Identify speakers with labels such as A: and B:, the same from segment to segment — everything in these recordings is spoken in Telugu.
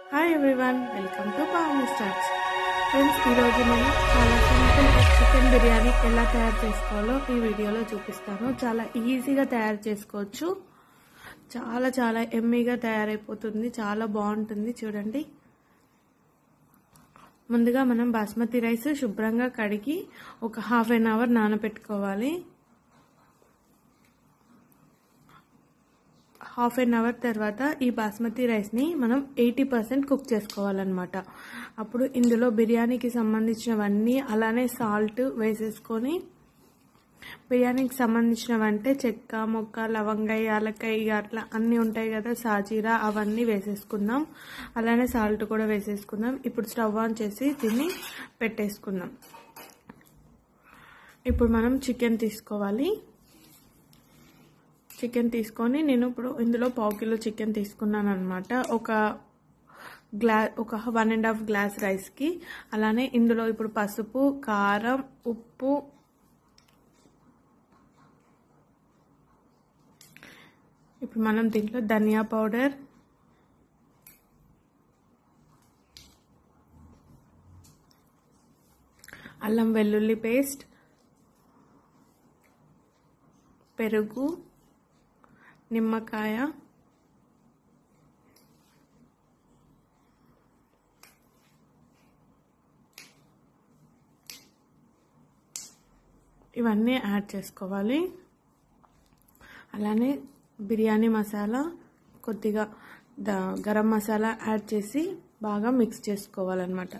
A: hi everyone welcome to Pavani starts friends ఈరోజు నేను చాలా సింపుల్ చికెన్ బిర్యానీ ఎలా తయారు చేసుకోవాలో ఈ వీడియోలో చూపిస్తాను చాలా ఈజీగా తయారు చేసుకోవచ్చు చాలా చాలా ఎమ్మీగా తయారైపోతుంది చాలా బాగుంటుంది చూడండి ముందుగా మనం బాస్మతి రైస్ శుభ్రంగా కడిగి ఒక హాఫ్ అన్ అవర్ నానబెట్టుకోవాలి హాఫ్ అన్ అవర్ తర్వాత ఈ బాస్మతి రైస్ని మనం ఎయిటీ పర్సెంట్ కుక్ చేసుకోవాలన్నమాట అప్పుడు ఇందులో బిర్యానీకి సంబంధించినవన్నీ అలానే సాల్ట్ వేసేసుకొని బిర్యానీకి సంబంధించినవంటే చెక్క మొక్క లవంగ యాలకాయ అట్లా అన్నీ ఉంటాయి కదా సాజీరా అవన్నీ వేసేసుకుందాం అలానే సాల్ట్ కూడా వేసేసుకుందాం ఇప్పుడు స్టవ్ ఆన్ చేసి దీన్ని పెట్టేసుకుందాం ఇప్పుడు మనం చికెన్ తీసుకోవాలి చికెన్ తీసుకొని నేను ఇప్పుడు ఇందులో పావు కిలో చికెన్ తీసుకున్నాను అనమాట ఒక గ్లా ఒక వన్ అండ్ హాఫ్ గ్లాస్ రైస్కి అలానే ఇందులో ఇప్పుడు పసుపు కారం ఉప్పు ఇప్పుడు మనం దీంట్లో ధనియా పౌడర్ అల్లం వెల్లుల్లి పేస్ట్ పెరుగు నిమ్మకాయ ఇవన్నీ యాడ్ చేసుకోవాలి అలానే బిర్యానీ మసాలా కొద్దిగా ద గరం మసాలా యాడ్ చేసి బాగా మిక్స్ చేసుకోవాలన్నమాట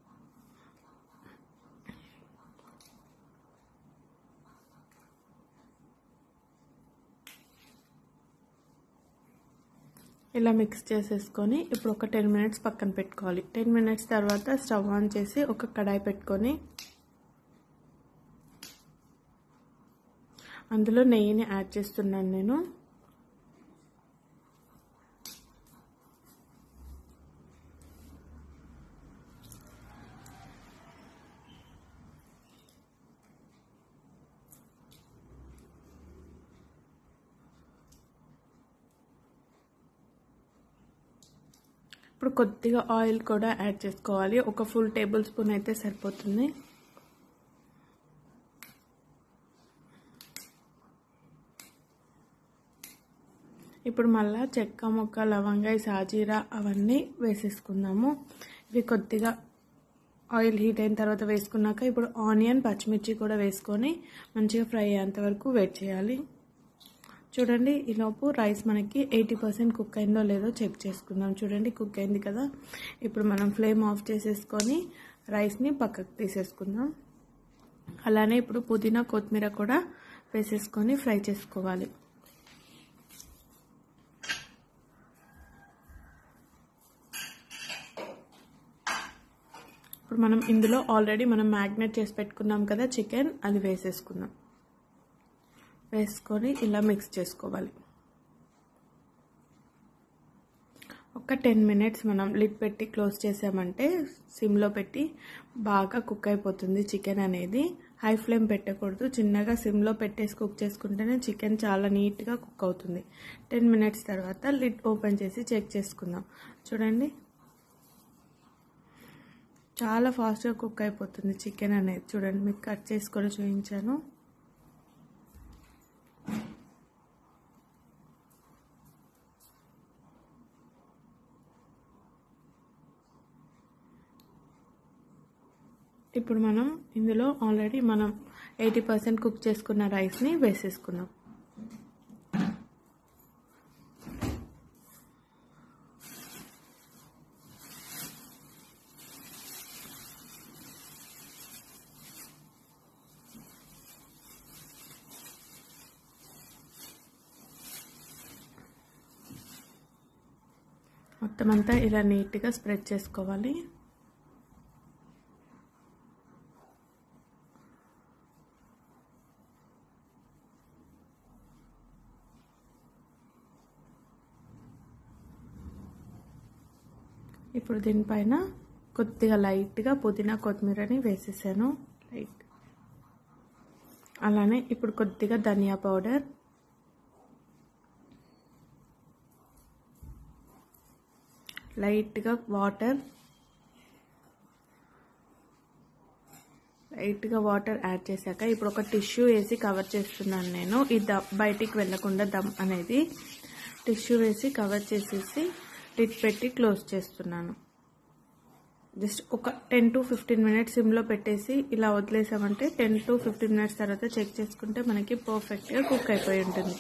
A: ఇలా మిక్స్ చేసేసుకొని ఇప్పుడు ఒక టెన్ మినిట్స్ పక్కన పెట్టుకోవాలి టెన్ మినిట్స్ తర్వాత స్టవ్ ఆన్ చేసి ఒక కడాయి పెట్టుకొని అందులో నెయ్యిని యాడ్ చేస్తున్నాను నేను ఇప్పుడు కొద్దిగా ఆయిల్ కూడా యాడ్ చేసుకోవాలి ఒక ఫుల్ టేబుల్ స్పూన్ అయితే సరిపోతుంది ఇప్పుడు మళ్ళా చెక్క మొక్క లవంగాయ సాజీరా అవన్నీ వేసేసుకుందాము ఇవి కొద్దిగా ఆయిల్ హీట్ అయిన తర్వాత వేసుకున్నాక ఇప్పుడు ఆనియన్ పచ్చిమిర్చి కూడా వేసుకొని మంచిగా ఫ్రై అయ్యేంత వరకు వెయిట్ చేయాలి చూడండి ఈలోపు రైస్ మనకి ఎయిటీ పర్సెంట్ కుక్ అయిందో లేదో చెక్ చేసుకుందాం చూడండి కుక్ అయింది కదా ఇప్పుడు మనం ఫ్లేమ్ ఆఫ్ చేసేసుకొని రైస్ని పక్కకు తీసేసుకుందాం అలానే ఇప్పుడు పుదీనా కొత్తిమీర కూడా వేసేసుకొని ఫ్రై చేసుకోవాలి ఇప్పుడు మనం ఇందులో ఆల్రెడీ మనం మ్యాగ్నేట్ చేసి పెట్టుకున్నాం కదా చికెన్ అది వేసేసుకుందాం వేసుకొని ఇలా మిక్స్ చేసుకోవాలి ఒక టెన్ మినిట్స్ మనం లిడ్ పెట్టి క్లోజ్ చేసామంటే సిమ్లో పెట్టి బాగా కుక్ అయిపోతుంది చికెన్ అనేది హై ఫ్లేమ్ పెట్టకూడదు చిన్నగా సిమ్లో పెట్టేసి కుక్ చేసుకుంటేనే చికెన్ చాలా నీట్గా కుక్ అవుతుంది టెన్ మినిట్స్ తర్వాత లిడ్ ఓపెన్ చేసి చెక్ చేసుకుందాం చూడండి చాలా ఫాస్ట్గా కుక్ అయిపోతుంది చికెన్ అనేది చూడండి మీకు కట్ చేసుకొని చూపించాను ఇప్పుడు మనం ఇందులో ఆల్రెడీ మనం ఎయిటీ పర్సెంట్ కుక్ చేసుకున్న రైస్ని వేసేసుకున్నాం మొత్తం అంతా ఇలా నీట్గా స్ప్రెడ్ చేసుకోవాలి ఇప్పుడు దీనిపైన కొద్దిగా లైట్గా పుదీనా కొత్తిమీరని వేసేసాను లైట్ అలానే ఇప్పుడు కొద్దిగా ధనియా పౌడర్ లైట్గా వాటర్ లైట్గా వాటర్ యాడ్ చేశాక ఇప్పుడు ఒక టిష్యూ వేసి కవర్ చేస్తున్నాను నేను ఈ దమ్ బయటికి వెళ్ళకుండా దమ్ అనేది టిష్యూ వేసి కవర్ చేసేసి లిడ్ పెట్టి క్లోజ్ చేస్తున్నాను జస్ట్ ఒక టెన్ టు ఫిఫ్టీన్ మినిట్స్ సిమ్లో పెట్టేసి ఇలా వదిలేసామంటే టెన్ టు ఫిఫ్టీన్ మినిట్స్ తర్వాత చెక్ చేసుకుంటే మనకి పర్ఫెక్ట్గా కుక్ అయిపోయి ఉంటుంది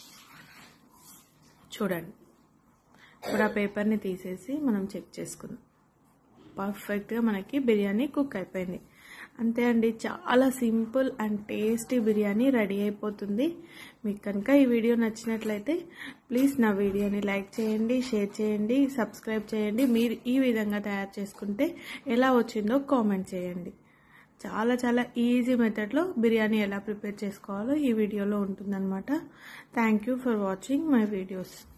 A: చూడండి ఇప్పుడు ఆ పేపర్ని తీసేసి మనం చెక్ చేసుకుందాం పర్ఫెక్ట్గా మనకి బిర్యానీ కుక్ అయిపోయింది అంతే అండి చాలా simple and tasty biryani ready అయిపోతుంది మీకు కనుక ఈ వీడియో నచ్చినట్లయితే ప్లీజ్ నా వీడియోని లైక్ చేయండి షేర్ చేయండి సబ్స్క్రైబ్ చేయండి మీరు ఈ విధంగా తయారు చేసుకుంటే ఎలా వచ్చిందో కామెంట్ చేయండి చాలా చాలా ఈజీ మెథడ్లో బిర్యానీ ఎలా ప్రిపేర్ చేసుకోవాలో ఈ వీడియోలో ఉంటుందన్నమాట thank you for watching my videos